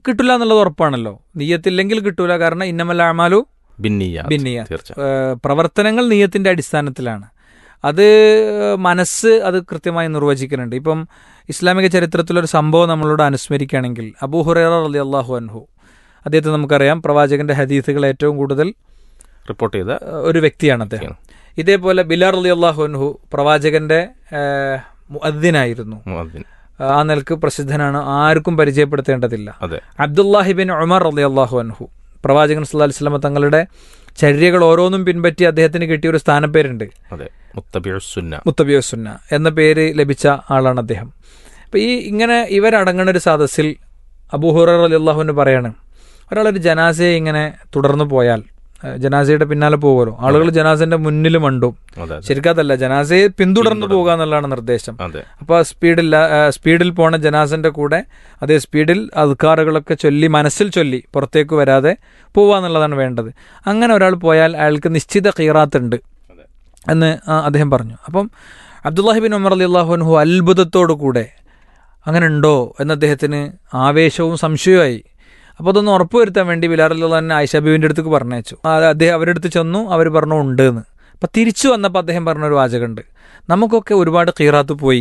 കിട്ടില്ല എന്നുള്ളത് ഉറപ്പാണല്ലോ നീയത്തില്ലെങ്കിൽ കിട്ടൂല കാരണം ഇന്നമല്ല അമാലു ഭിന്നിയ ഭിന്നിയ തീർച്ച ഏഹ് പ്രവർത്തനങ്ങൾ നീയത്തിന്റെ അടിസ്ഥാനത്തിലാണ് അത് മനസ്സ് അത് കൃത്യമായി നിർവചിക്കുന്നുണ്ട് ഇപ്പം ഇസ്ലാമിക ചരിത്രത്തിലൊരു സംഭവം നമ്മളോട് അനുസ്മരിക്കുകയാണെങ്കിൽ അബൂ ഹുറൈറ റളി അള്ളാഹു അൻഹു അദ്ദേഹത്തെ നമുക്കറിയാം പ്രവാചകന്റെ ഹദീസുകൾ ഏറ്റവും കൂടുതൽ റിപ്പോർട്ട് ചെയ്ത ഏഹ്, ഒരു വ്യക്തിയാണ് അദ്ദേഹം ഇതേപോലെ ബിലാർ റളി അള്ളാഹു അൻഹു പ്രവാചകന്റെ ഏഹ്, മുഅദ്ദിനായിരുന്നു മുഅദ്ദിൻ. ആ നിലക്ക് പ്രസിദ്ധനാണ് ആർക്കും പരിചയപ്പെടുത്തേണ്ടതില്ല അതെ അബ്ദുല്ലാഹിബിൻ ഉമർ റളി അള്ളാഹു അൻഹു പ്രവാചകൻ സല്ലല്ലാഹു അലൈഹി വസല്ലമ തങ്ങളുടെ ചര്യകൾ ഓരോന്നും പിൻപറ്റി അദ്ദേഹത്തിന് കിട്ടിയ ഒരു സ്ഥാനപ്പേരുണ്ട് അതെ മുത്തബിഉ സുന്ന മുത്തബിയോ സുന്ന എന്ന പേര് ലഭിച്ച ആളാണ് അദ്ദേഹം അപ്പം ഈ ഇങ്ങനെ ഇവരടങ്ങുന്ന ഒരു സദസ്സിൽ അബൂഹുറ അലി അള്ളാഹുവിന് പറയാണ് ഒരാളൊരു ജനാസയെ ഇങ്ങനെ തുടർന്നു പോയാൽ ഏഹ് ജനാസയുടെ പിന്നാലെ പോകുമല്ലോ ആളുകൾ ജനാസന്റെ മുന്നിൽ മണ്ടും അതെ അതെ ശരിക്കും അതല്ല ജനാസയെ പിന്തുടർന്നു പോകുക എന്നുള്ളതാണ് നിർദ്ദേശം അതെ അപ്പോൾ സ്പീഡില്ല സ്പീഡിൽ പോണ ജനാസന്റെ കൂടെ അതേ സ്പീഡിൽ അധികാറുകളൊക്കെ ചൊല്ലി മനസ്സിൽ ചൊല്ലി പുറത്തേക്ക് വരാതെ പോവുക എന്നുള്ളതാണ് വേണ്ടത് അങ്ങനെ ഒരാൾ പോയാൽ അയാൾക്ക് നിശ്ചിത ഖീറാത്തുണ്ട് അതെ. എന്ന് ആ, അദ്ദേഹം പറഞ്ഞു അപ്പം അബ്ദുല്ലാഹിബിൻ ഉമർ അലി അള്ളാഹുൻഹു അത്ഭുതത്തോടു കൂടെ അങ്ങനെ ഉണ്ടോ എന്ന് അദ്ദേഹത്തിന് ആവേശവും സംശയവുമായി അപ്പോൾ അതൊന്ന് ഉറപ്പുവരുത്താൻ വേണ്ടി ബിലാറല്ലോ തന്നെ ആയിഷബീവിൻ്റെ അടുത്തേക്ക് പറഞ്ഞയച്ചു ആ, അദ്ദേഹം അവരുടെ അടുത്ത് ചെന്നു അവർ പറഞ്ഞു ഉണ്ട് എന്ന് അപ്പം തിരിച്ചു വന്നപ്പോൾ അദ്ദേഹം പറഞ്ഞൊരു വാചകമുണ്ട് നമുക്കൊക്കെ ഒരുപാട് ഖീറാത്ത് പോയി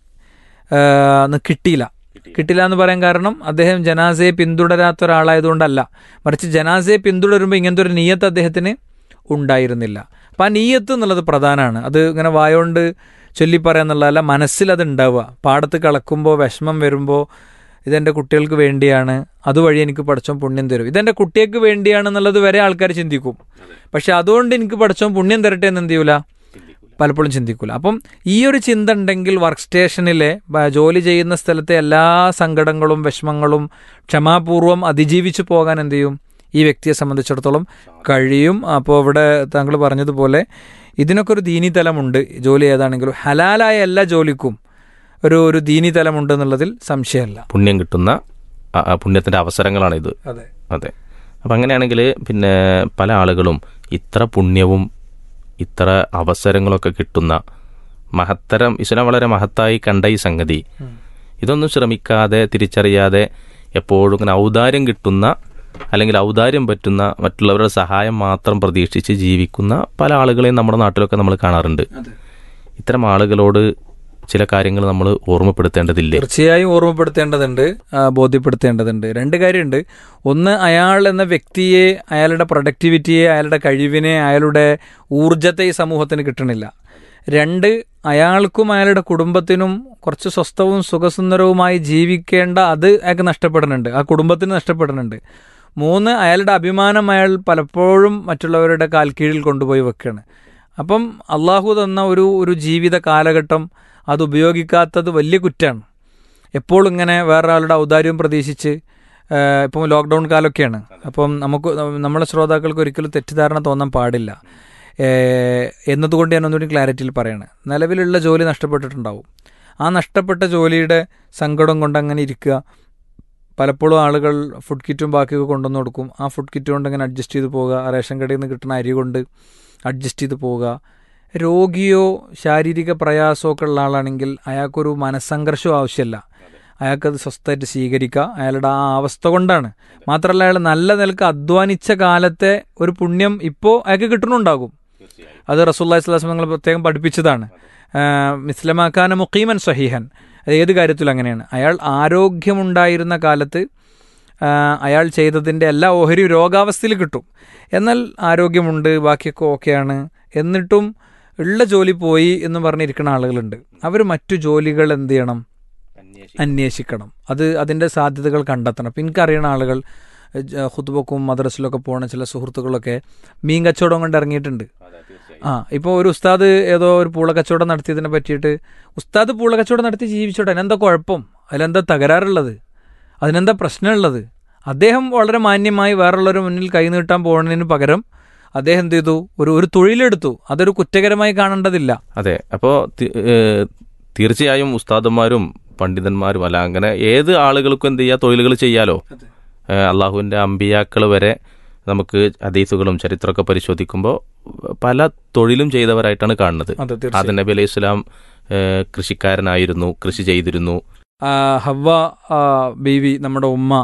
ആ, ന്ന് കിട്ടിയില്ല കിട്ടില്ല എന്ന് പറയാൻ കാരണം അദ്ദേഹം ജനാസയെ പിന്തുടരാത്ത ഒരാളായതുകൊണ്ടല്ല മറിച്ച് ജനാസയെ പിന്തുടരുമ്പോൾ ഇങ്ങനത്തെ ഒരു നീയത്ത് അദ്ദേഹത്തിന് ഉണ്ടായിരുന്നില്ല അപ്പം ആ നീയത്ത് എന്നുള്ളത് പ്രധാനമാണ് അത് ഇങ്ങനെ വായോണ്ട് ചൊല്ലി പറയാന്നുള്ളതല്ല മനസ്സിൽ അത് ഉണ്ടാവുക പാടത്ത് കളക്കുമ്പോൾ വിഷമം വരുമ്പോൾ ഇതെൻ്റെ കുട്ടികൾക്ക് വേണ്ടിയാണ് അതുവഴി എനിക്ക് പഠിച്ചോൻ പുണ്യം തരും ഇതെൻ്റെ കുട്ടികൾക്ക് വേണ്ടിയാണെന്നുള്ളത് വരെ ആൾക്കാർ ചിന്തിക്കും പക്ഷെ അതുകൊണ്ട് എനിക്ക് പഠിച്ചോൻ പുണ്യം തരട്ടെ എന്ന് എന്ത് ചെയ്യൂല പലപ്പോഴും ചിന്തിക്കൂല അപ്പം ഈ ഒരു ചിന്ത ഉണ്ടെങ്കിൽ വർക്ക് സ്റ്റേഷനിലെ ബ- ജോലി ചെയ്യുന്ന സ്ഥലത്തെ എല്ലാ സങ്കടങ്ങളും വിഷമങ്ങളും ക്ഷമാപൂർവം അതിജീവിച്ചു പോകാൻ എന്ത് ചെയ്യും ഈ വ്യക്തിയെ സംബന്ധിച്ചിടത്തോളം കഴിയും അപ്പോൾ ഇവിടെ താങ്കൾ പറഞ്ഞതുപോലെ ഇതിനൊക്കെ ഒരു ദീനി തലമുണ്ട് ജോലി ഏതാണെങ്കിലും ഹലാലായ എല്ലാ ജോലിക്കും ഒരു ഒരു ദീനി തലമുണ്ട് എന്നുള്ളതിൽ സംശയമല്ല പുണ്യം കിട്ടുന്ന ആ- ആ പുണ്യത്തിന്റെ അവസരങ്ങളാണ് ഇത് അതെ അതെ അപ്പം അങ്ങനെയാണെങ്കിൽ പിന്നെ പല ആളുകളും ഇത്ര പുണ്യവും ഇത്ര അവസരങ്ങളൊക്കെ കിട്ടുന്ന മഹത്തരം ഇസ്ലാം വളരെ മഹത്തായി കണ്ട ഈ സംഗതി ഇതൊന്നും ശ്രമിക്കാതെ തിരിച്ചറിയാതെ എപ്പോഴും ഇങ്ങനെ ഔദാര്യം കിട്ടുന്ന അല്ലെങ്കിൽ ഔദാര്യം പറ്റുന്ന മറ്റുള്ളവരുടെ സഹായം മാത്രം പ്രതീക്ഷിച്ച് ജീവിക്കുന്ന പല ആളുകളെയും നമ്മുടെ നാട്ടിലൊക്കെ നമ്മൾ കാണാറുണ്ട് ഇത്തരം ആളുകളോട് ചില കാര്യങ്ങൾ നമ്മൾ ഓർമ്മപ്പെടുത്തേണ്ടതില്ലേ തീർച്ചയായും ഓർമ്മപ്പെടുത്തേണ്ടതുണ്ട് ആ, ബോധ്യപ്പെടുത്തേണ്ടതുണ്ട് രണ്ട് കാര്യമുണ്ട് ഒന്ന് അയാൾ എന്ന വ്യക്തിയെ അയാളുടെ പ്രൊഡക്ടിവിറ്റിയെ അയാളുടെ കഴിവിനെ അയാളുടെ ഊർജത്തെ ഈ സമൂഹത്തിന് കിട്ടണില്ല രണ്ട് അയാൾക്കും അയാളുടെ കുടുംബത്തിനും കുറച്ച് സ്വസ്ഥവും സുഖസുന്ദരവുമായി ജീവിക്കേണ്ട അത് അയാൾക്ക് നഷ്ടപ്പെടുന്നുണ്ട് ആ കുടുംബത്തിന് നഷ്ടപ്പെടുന്നുണ്ട് മൂന്ന് അയാളുടെ അഭിമാനം അയാൾ പലപ്പോഴും മറ്റുള്ളവരുടെ കാൽ കീഴിൽ കൊണ്ടുപോയി വെക്കുകയാണ് അപ്പം അള്ളാഹു തന്ന ഒരു ഒരു ജീവിത കാലഘട്ടം അത് ഉപയോഗിക്കാത്തത് വലിയ കുറ്റാണ് എപ്പോഴും ഇങ്ങനെ വേറൊരാളുടെ ഔദാര്യം പ്രതീക്ഷിച്ച് ആഹ് ഇപ്പം ലോക്ക്ഡൗൺ കാലമൊക്കെയാണ് അപ്പം നമുക്ക് നമ്മളെ ശ്രോതാക്കൾക്ക് ഒരിക്കലും തെറ്റിദ്ധാരണ തോന്നാൻ പാടില്ല ഏഹ് എന്നതുകൊണ്ട് ഞാൻ ഒന്നുകൂടി ക്ലാരിറ്റിയിൽ പറയാണ് നിലവിലുള്ള ജോലി നഷ്ടപ്പെട്ടിട്ടുണ്ടാവും ആ നഷ്ടപ്പെട്ട ജോലിയുടെ സങ്കടം കൊണ്ട് അങ്ങനെ ഇരിക്കുക പലപ്പോഴും ആളുകൾ ഫുഡ് കിറ്റും ബാക്കിയൊക്കെ കൊണ്ടുവന്ന് കൊടുക്കും ആ ഫുഡ് കിറ്റ് കൊണ്ട് ഇങ്ങനെ അഡ്ജസ്റ്റ് ചെയ്ത് പോവുക ആ റേഷൻ കടയിൽ നിന്ന് കിട്ടുന്ന അരി കൊണ്ട് അഡ്ജസ്റ്റ് ചെയ്ത് പോവുക രോഗിയോ ശാരീരിക പ്രയാസമൊക്കെ ഉള്ള ആളാണെങ്കിൽ അയാൾക്കൊരു മനസ്സംഘർഷവും ആവശ്യമല്ല അയാൾക്കത് സ്വസ്ഥമായിട്ട് സ്വീകരിക്കുക അയാളുടെ ആ അവസ്ഥ കൊണ്ടാണ് മാത്രമല്ല അയാൾ നല്ല നിലക്ക് അധ്വാനിച്ച കാലത്തെ ഒരു പുണ്യം ഇപ്പോൾ അയാൾക്ക് കിട്ടുന്നുണ്ടാകും അത് റസൂല്ലാഹി സ്വലാസ്ലം നിങ്ങൾ പ്രത്യേകം പഠിപ്പിച്ചതാണ് മിസ്ലമാക്കാന മുഖീമൻ സഹീഹൻ അത് ഏത് കാര്യത്തിലും അങ്ങനെയാണ് അയാൾ ആരോഗ്യമുണ്ടായിരുന്ന കാലത്ത് ആ, അയാൾ ചെയ്തതിൻ്റെ എല്ലാ ഓഹരിയും രോഗാവസ്ഥയിൽ കിട്ടും എന്നാൽ ആരോഗ്യമുണ്ട് ബാക്കിയൊക്കെ ഓക്കെയാണ് എന്നിട്ടും ഉള്ള ജോലി പോയി എന്ന് പറഞ്ഞിരിക്കുന്ന ആളുകളുണ്ട് അവർ മറ്റു ജോലികൾ എന്ത് ചെയ്യണം അന്വേഷിക്കണം അത് അതിൻ്റെ സാധ്യതകൾ കണ്ടെത്തണം അപ്പം എനിക്കറിയുന്ന ആളുകൾ ഹുത്തുബക്കും മദ്രസിലൊക്കെ പോണ ചില സുഹൃത്തുക്കളൊക്കെ മീൻ കച്ചവടം കൊണ്ട് ഇറങ്ങിയിട്ടുണ്ട് ആ ഇപ്പോൾ ഒരു ഉസ്താദ് ഏതോ ഒരു പൂള കച്ചവടം നടത്തിയതിനെ പറ്റിയിട്ട് ഉസ്താദ് പൂള കച്ചവടം നടത്തി ജീവിച്ചോട്ടെ അതിനെന്താ കുഴപ്പം അതിലെന്താ തകരാറുള്ളത് അതിനെന്താ പ്രശ്നമുള്ളത് അദ്ദേഹം വളരെ മാന്യമായി വേറുള്ളവരുടെ മുന്നിൽ കൈ നീട്ടാൻ പോകുന്നതിന് പകരം അദ്ദേഹം എന്ത് ചെയ്തു ഒരു ഒരു തൊഴിലെടുത്തു അതൊരു കുറ്റകരമായി കാണേണ്ടതില്ല അതെ അപ്പോൾ തീർച്ചയായും ഉസ്താദന്മാരും പണ്ഡിതന്മാരും അല്ല അങ്ങനെ ഏത് ആളുകൾക്കും എന്ത് ചെയ്യുക തൊഴിലുകൾ ചെയ്യാലോ ഏഹ് അള്ളാഹുവിൻ്റെ അമ്പിയാക്കൾ വരെ നമുക്ക് ഹദീസുകളും ചരിത്രമൊക്കെ പരിശോധിക്കുമ്പോൾ പല തൊഴിലും ചെയ്തവരായിട്ടാണ് കാണുന്നത് അതെ ആദം നബി അലൈഹി സ്വലാം ഏഹ് കൃഷിക്കാരനായിരുന്നു കൃഷി ചെയ്തിരുന്നു ആ, ഹവ്വ ആ, ബീവി നമ്മുടെ ഉമ്മ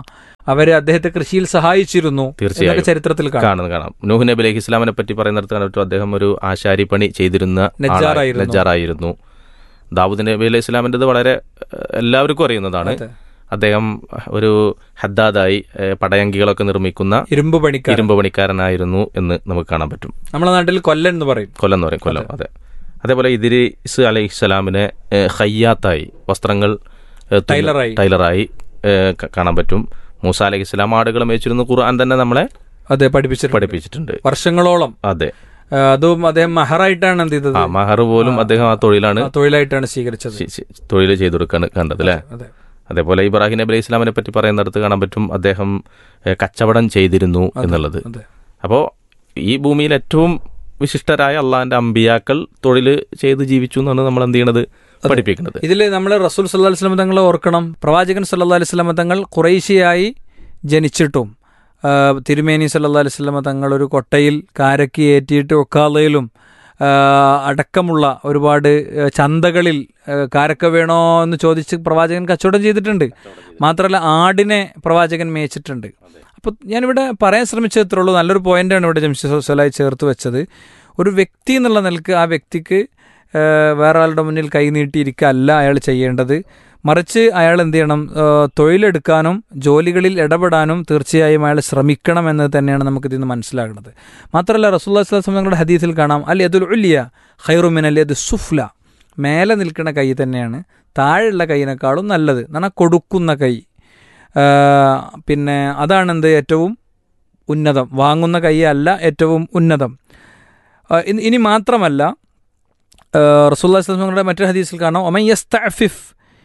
അവര് അദ്ദേഹത്തെ കൃഷിയിൽ സഹായിച്ചിരുന്നു തീർച്ചയായും. എന്നൊക്കെ ചരിത്രത്തിൽ കാണാം കാണുന്നത് കാണാം നൂഹ് നബി അലൈഹി ഇസ്ലാമിനെ പറ്റി പറയുന്നിടത്ത് കണ്ടിട്ട് അദ്ദേഹം ഒരു ആശാരിപ്പണി ചെയ്തിരുന്ന ആളായി- നജ്ജാറായിരുന്നു. നജ്ജാറായിരുന്നു ദാവൂദ് നബി അലൈഹി ഇസ്ലാമിൻ്റെത് വളരെ ഏഹ്, എല്ലാവർക്കും അറിയുന്നതാണ് അതെ. അദ്ദേഹം ഒരു ഹദ്ദാദായി ഏഹ്, പടയങ്കികളൊക്കെ നിർമ്മിക്കുന്ന ഇരുമ്പ് പണിക്കാർ ഇരുമ്പ് പണിക്കാരനായിരുന്നു എന്ന് നമുക്ക് കാണാൻ പറ്റും നമ്മളെ നാട്ടിൽ കൊല്ലൻ എന്ന് പറയും കൊല്ലം എന്ന് പറയും കൊല്ലം അതെ അതേപോലെ ഇദ്രീസ് അലൈഹി സ്വലാമിനെ ഏഹ്, ഖയ്യാത്തായി വസ്ത്രങ്ങൾ ഏഹ്, തുന്ന- ടൈലറായി. ടൈലറായി ഏഹ്, ക- കാണാൻ പറ്റും മൂസ അലൈഹി സ്വലാം ആടുകൾ മേച്ചിരുന്നു ഖുർആൻ തന്നെ നമ്മളെ അതെ പഠിപ്പിച്ചിട്ടുണ്ട് പഠിപ്പിച്ചിട്ടുണ്ട് വർഷങ്ങളോളം അതെ ആ, അതും അദ്ദേഹം മഹറായിട്ടാണ് എന്ത് ചെയ്തത് ആ മഹർ പോലും അദ്ദേഹം ആ തൊഴിലാണ് ആ, തൊഴിലായിട്ടാണ് സ്വീകരിച്ചത് ചി- ചി- തൊഴിൽ ചെയ്തു കൊടുക്കാൻ കണ്ടത് അല്ലേ അതെ അതേപോലെ ഇബ്രാഹിം നബി അലൈഹി ഇസ്ലാമിനെ പറ്റി പറയുന്നിടത്ത് കാണാൻ പറ്റും അദ്ദേഹം ഏഹ്, കച്ചവടം ചെയ്തിരുന്നു എന്നുള്ളത് അതെ അപ്പോൾ ഈ ഭൂമിയിൽ ഏറ്റവും വിശിഷ്ടരായ അള്ളാഹിന്റെ അമ്പിയാക്കൾ തൊഴിൽ ചെയ്ത് ജീവിച്ചു എന്നാണ് നമ്മൾ എന്ത് ചെയ്യണത് പഠിപ്പിക്കുന്നത് ഇതിൽ നമ്മൾ റസൂൽ സല്ലാ വസ്ലം തങ്ങളെ ഓർക്കണം പ്രവാചകൻ സല്ലാ അലൈഹി സ്വലമ തങ്ങൾ കുറേശ്ശിയായി ജനിച്ചിട്ടും ആ, തിരുമേനി സല്ലാ അലൈഹി സ്വലമ തങ്ങൾ ഒരു കൊട്ടയിൽ കാരക്കി ഏറ്റിയിട്ട് ഒക്കാലയിലും ആ, അടക്കമുള്ള ഒരുപാട് ആ, ചന്തകളിൽ ആ, കാരക്ക വേണോ എന്ന് ചോദിച്ച് പ്രവാചകൻ കച്ചവടം ചെയ്തിട്ടുണ്ട് മാത്രമല്ല ആടിനെ പ്രവാചകൻ മേയിച്ചിട്ടുണ്ട് അപ്പോൾ ഞാനിവിടെ പറയാൻ ശ്രമിച്ചത് ഇത്രേ ഉള്ളൂ നല്ലൊരു പോയിന്റാണ് ഇവിടെ ജംഷി സലായി ചേർത്ത് വെച്ചത് ഒരു വ്യക്തി എന്നുള്ള നിലക്ക് ആ വ്യക്തിക്ക് ആ, വേറെ ആളുടെ മുന്നിൽ കൈനീട്ടിയിരിക്കല്ല അയാൾ ചെയ്യേണ്ടത് മറിച്ച് അയാൾ എന്ത് ചെയ്യണം ആ, തൊഴിലെടുക്കാനും ജോലികളിൽ ഇടപെടാനും തീർച്ചയായും അയാൾ ശ്രമിക്കണം എന്ന് തന്നെയാണ് നമുക്ക് ഇതിൽ നിന്ന് മനസ്സിലാകുന്നത് മാത്രമല്ല റസൂല്ലാ സ്വലം തങ്ങളുടെ ഹദീസിൽ കാണാം അൽ യദുൽ ഉല്ലിയ ഖൈറുമിൻ അൽ യദ് സുഫ്ല മേലെ നിൽക്കുന്ന കൈ തന്നെയാണ് താഴെയുള്ള കൈയിനേക്കാളും നല്ലത് എന്നാണ് കൊടുക്കുന്ന കൈ ആ, പിന്നെ അതാണ് എന്ത് ഏറ്റവും ഉന്നതം വാങ്ങുന്ന കൈ അല്ല ഏറ്റവും ഉന്നതം ആ, ഇനി- ഇനി മാത്രമല്ല റസൂല്ലാ സ്വലങ്ങളുടെ മറ്റൊരു ഹദീസിൽ കാണാം ഒമൻ യസ്തഅഫിഫ്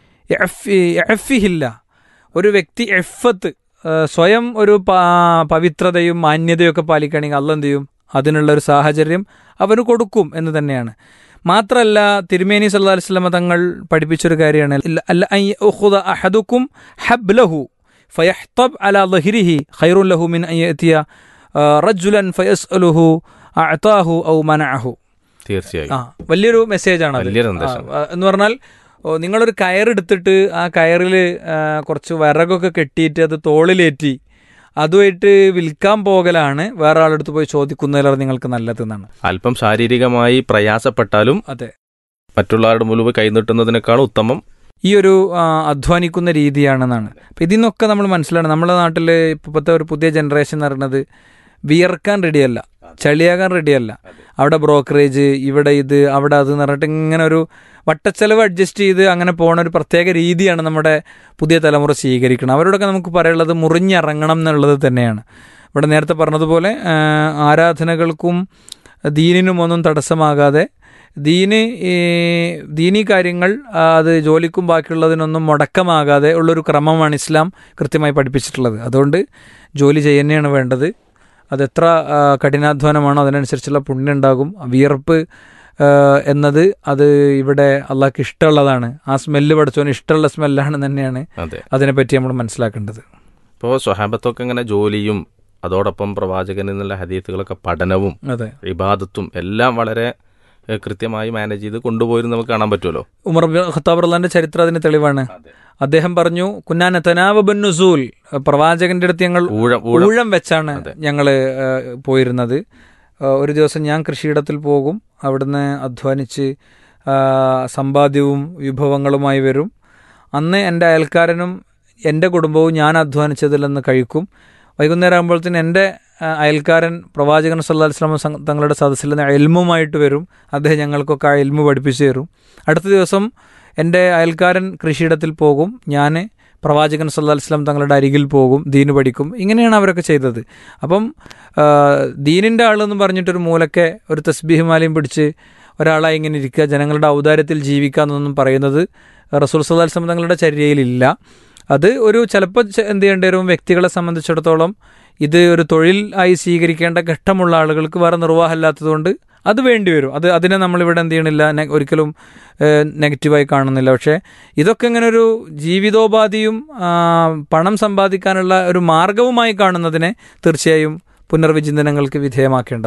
യഅഫി- യഅഫിഹില്ല ഒരു വ്യക്തി എഫത്ത് സ്വയം ഒരു പ- പവിത്രതയും മാന്യതയും ഒക്കെ പാലിക്കുകയാണെങ്കിൽ അല്ല എന്ത് ചെയ്യും അതിനുള്ള ഒരു സാഹചര്യം അവന് കൊടുക്കും എന്ന് തന്നെയാണ് മാത്രമല്ല തിരുമേനി സല്ലാ അലൈഹി സ്വലമ തങ്ങൾ പഠിപ്പിച്ചൊരു കാര്യമാണ് ഇല്ല- അല്ല അൻ യഅഖുദ അഹദുക്കും ഹബ്ലഹു ഫയഹ്തബ് അലാ ലഹിരിഹി ഖൈറുൻ ലഹു മിൻ അൻ യഅതിയ ആ, റജുലൻ ഫയസ്അലുഹു അഅതാഹു ഔ മനഅഹു തീർച്ചയായും ആ വലിയൊരു മെസ്സേജാണ് അത്. വലിയൊരു സന്ദേശം. ആ, എന്ന് പറഞ്ഞാൽ ഓ, നിങ്ങളൊരു കയറെടുത്തിട്ട് ആ കയറിൽ കുറച്ച് വിറകൊക്കെ കെട്ടിയിട്ട് അത് തോളിലേറ്റി അതുമായിട്ട് വിൽക്കാൻ പോകലാണ് വേറെ ആളെടുത്ത് പോയി ചോദിക്കുന്നതിലാണ് നിങ്ങൾക്ക് നല്ലതെന്നാണ് അല്പം ശാരീരികമായി പ്രയാസപ്പെട്ടാലും അതെ മറ്റുള്ളവരുടെ മുഴുവൻ കൈനീട്ടുന്നതിനേക്കാൾ ഉത്തമം ഈ ഒരു ആ, അധ്വാനിക്കുന്ന രീതിയാണെന്നാണ് അപ്പം ഇതിൽ നിന്നൊക്കെ നമ്മൾ മനസ്സിലാണ് നമ്മുടെ നാട്ടിൽ ഇപ്പോഴത്തെ ഒരു പുതിയ ജനറേഷൻ എന്ന് പറയുന്നത് വിയർക്കാൻ റെഡിയല്ല ചളിയാകാൻ റെഡിയല്ല അവിടെ ബ്രോക്കറേജ് ഇവിടെ ഇത് അവിടെ അത് എന്ന് പറഞ്ഞിട്ട് ഇങ്ങനെ ഒരു വട്ടച്ചെലവ് അഡ്ജസ്റ്റ് ചെയ്ത് അങ്ങനെ പോണ ഒരു പ്രത്യേക രീതിയാണ് നമ്മുടെ പുതിയ തലമുറ സ്വീകരിക്കണം അവരോടൊക്കെ നമുക്ക് പറയാനുള്ളത് മുറിഞ്ഞിറങ്ങണം എന്നുള്ളത് തന്നെയാണ് ഇവിടെ നേരത്തെ പറഞ്ഞതുപോലെ ആ, ആരാധനകൾക്കും ദീനിനും ഒന്നും തടസ്സമാകാതെ ദീന് ഈ ദീനി കാര്യങ്ങൾ ആ, അത് ജോലിക്കും ബാക്കിയുള്ളതിനൊന്നും മുടക്കമാകാതെ ഉള്ളൊരു ക്രമമാണ് ഇസ്ലാം കൃത്യമായി പഠിപ്പിച്ചിട്ടുള്ളത് അതുകൊണ്ട് ജോലി ചെയ്യുന്നതാണ് വേണ്ടത് അതെത്ര ആ, കഠിനാധ്വാനമാണോ അതിനനുസരിച്ചുള്ള പുണ്യം ഉണ്ടാകും വിയർപ്പ് ആ, എന്നത് അത് ഇവിടെ അള്ളാഹ്ക്ക് ഇഷ്ടമുള്ളതാണ് ആ സ്മെല്ല് പഠിച്ചോന് ഇഷ്ടമുള്ള സ്മെല്ലാണ് തന്നെയാണ് അതെ അതിനെപ്പറ്റി നമ്മൾ മനസ്സിലാക്കേണ്ടത് ഇപ്പോൾ സ്വഹാബത്തൊക്കെ ഇങ്ങനെ ജോലിയും അതോടൊപ്പം പ്രവാചകനിൽ നിന്നുള്ള ഹദീത്തുകളൊക്കെ പഠനവും അതെ ഇബാദത്തും എല്ലാം വളരെ ഏഹ്, കൃത്യമായി മാനേജ് ചെയ്ത് കൊണ്ടുപോയി നമുക്ക് കാണാൻ പറ്റുമല്ലോ ഉമർ ബിൻ ഖത്താബ് റഹ്ലാന്റെ ചരിത്രം അതിന് തെളിവാണ് അദ്ദേഹം പറഞ്ഞു കുന്നാന തനാവബൻ നുസൂൽ പ്രവാചകന്റെ അടുത്ത് ഞങ്ങൾ ഊഴം ഊഴം ഊഴം വെച്ചാണ് ഞങ്ങൾ പോയിരുന്നത് ആ, ഒരു ദിവസം ഞാൻ കൃഷിയിടത്തിൽ പോകും അവിടുന്ന് അധ്വാനിച്ച് ആ, സമ്പാദ്യവും വിഭവങ്ങളുമായി വരും അന്ന് എൻ്റെ അയൽക്കാരനും എൻ്റെ കുടുംബവും ഞാൻ അധ്വാനിച്ചതിൽ നിന്ന് കഴിക്കും വൈകുന്നേരം ആകുമ്പോഴത്തേന് എൻ്റെ ആ, അയൽക്കാരൻ പ്രവാചകൻ സല്ലാ വസ്ലാം തങ്ങളുടെ സദസ്സിൽ നിന്ന് എൽമുമായിട്ട് വരും അദ്ദേഹം ഞങ്ങൾക്കൊക്കെ ആ എൽമു പഠിപ്പിച്ചു തരും അടുത്ത ദിവസം എൻ്റെ അയൽക്കാരൻ കൃഷിയിടത്തിൽ പോകും ഞാൻ പ്രവാചകൻ സല്ലാ വസ്ലാം തങ്ങളുടെ അരികിൽ പോകും ദീന് പഠിക്കും ഇങ്ങനെയാണ് അവരൊക്കെ ചെയ്തത് അപ്പം ആ, ദീനിൻ്റെ ആളെന്ന് പറഞ്ഞിട്ടൊരു മൂലക്കെ ഒരു തസ്ബീഹിമാലയും പിടിച്ച് ഒരാളായി ഇങ്ങനെ ഇരിക്കുക ജനങ്ങളുടെ ഔദാര്യത്തിൽ ജീവിക്കുക എന്നൊന്നും പറയുന്നത് റസൂൽ സല്ലാ വസ്ലാം തങ്ങളുടെ ചര്യയിലില്ല അത് ഒരു ചിലപ്പോൾ ചെ- എന്ത് ചെയ്യേണ്ടി വരും വ്യക്തികളെ സംബന്ധിച്ചിടത്തോളം ഇത് ഒരു തൊഴിൽ ആയി സ്വീകരിക്കേണ്ട ഘട്ടമുള്ള ആളുകൾക്ക് വേറെ നിർവാഹമില്ലാത്തതുകൊണ്ട് അത് വേണ്ടി വരും അത് അതിനെ നമ്മളിവിടെ എന്ത് ചെയ്യണില്ല നെ- ഒരിക്കലും ഏഹ്, നെഗറ്റീവായി കാണുന്നില്ല പക്ഷേ ഇതൊക്കെ ഇങ്ങനെ ഒരു ജീവിതോപാധിയും ആ, പണം സമ്പാദിക്കാനുള്ള ഒരു മാർഗവുമായി കാണുന്നതിനെ തീർച്ചയായും പുനർവിചിന്തനങ്ങൾക്ക് വിധേയമാക്കേണ്ടതാണ്